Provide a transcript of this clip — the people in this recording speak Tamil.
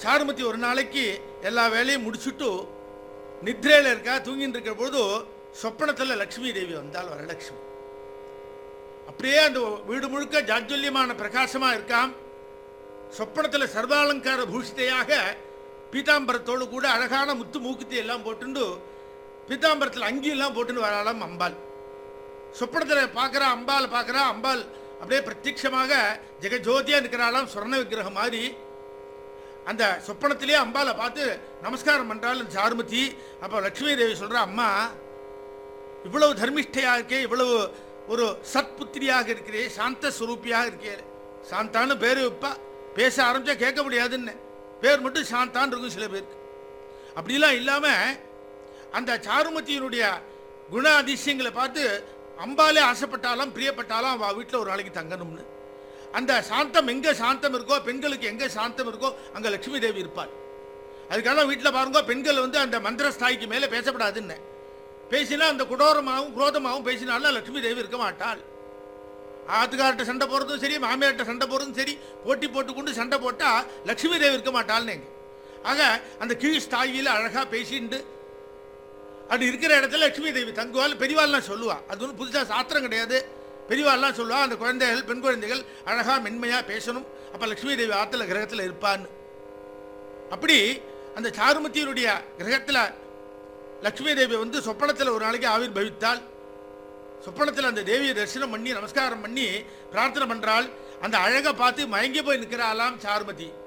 சாருமதி ஒரு நாளைக்கு எல்லா வேலையும் முடிச்சுட்டு நித்ரையில் இருக்கா தூங்கிட்டு இருக்கிற பொழுது சொப்பனத்தில் லக்ஷ்மி தேவி வந்தால் வரலட்சுமி அப்படியே அந்த வீடு முழுக்க ஜாஜ்வல்யமான பிரகாசமா இருக்காம் சொப்பனத்தில் சர்வாலங்கார பூஷிதையாக பீதாம்பரத்தோடு கூட அழகான முத்து மூக்குத்தி எல்லாம் போட்டுண்டு பீதாம்பரத்தில் அங்கியெல்லாம் போட்டுன்னு வராளாம் அம்பாள் சொப்பனத்தில் பார்க்குறா அம்பாள் பார்க்குறா அம்பாள் அப்படியே பிரத்யட்சமாக ஜெகஜோதியா இருக்கிறாளாம் சொர்ண விக்கிரகம் மாதிரி அந்த சொப்பனத்திலே அம்பாளை பார்த்து நமஸ்காரம் பண்றாள் அந்த சாருமதி அப்போ லக்ஷ்மி தேவி சொல்றா அம்மா இவ்வளவு தர்மிஷ்டையாக இருக்கே இவ்வளவு ஒரு சத்புத்திரியாக இருக்கிறே சாந்த சுரூபியாக இருக்கே சாந்தான்னு பேர் வைப்பா பேச ஆரம்பிச்சா கேட்க முடியாதுன்னு பேர் மட்டும் சாந்தான்னு இருக்கும் சில பேருக்கு அப்படிலாம் இல்லாம அந்த சாருமதியினுடைய குண அதிசயங்களை பார்த்து அம்பாலே ஆசைப்பட்டாலும் பிரியப்பட்டாலும் அவள் வீட்டில் ஒரு நாளைக்கு தங்கணும்னு அந்த சாந்தம் எங்கே சாந்தம் இருக்கோ பெண்களுக்கு எங்கே சாந்தம் இருக்கோ அங்கே லட்சுமி தேவி இருப்பாள் அதுக்காக வீட்டில் பாருங்க பெண்கள் வந்து அந்த மந்திர ஸ்தாய்க்கு மேலே பேசப்படாதுன்னு பேசினா அந்த குடோரமாகவும் குரோதமாகவும் பேசினாலும் லட்சுமி தேவி இருக்க மாட்டாள் ஆத்துக்கார்ட்ட சண்டை போடுறதும் சரி மாமியார்ட்ட சண்டை போடுறதும் சரி போட்டி போட்டுக்கொண்டு சண்டை போட்டால் லட்சுமி தேவி இருக்க மாட்டாள்னு ஆக அந்த கீழ் ஸ்தாயியில் அழகாக பேசிண்டு அப்படி இருக்கிற இடத்துல லட்சுமி தேவி தங்குவாள் பெரியவாள்லாம் சொல்லுவா அது ஒன்றும் புதுசாக சாத்திரம் கிடையாது பெரியவாள்லாம் சொல்லுவா அந்த குழந்தைகள் பெண் குழந்தைகள் அழகாக மென்மையாக பேசணும் அப்போ லட்சுமி தேவி ஆற்றுல கிரகத்தில் இருப்பான்னு அப்படி அந்த சாருமதியினுடைய கிரகத்தில் லட்சுமி தேவி வந்து சொப்பனத்தில் ஒரு நாளைக்கு ஆவிர் பவித்தாள் சொப்பனத்தில் அந்த தேவியை தரிசனம் பண்ணி நமஸ்காரம் பண்ணி பிரார்த்தனை பண்றாள் அந்த அழகை பார்த்து மயங்கி போய் நிற்கிறாளாம் சாருமதி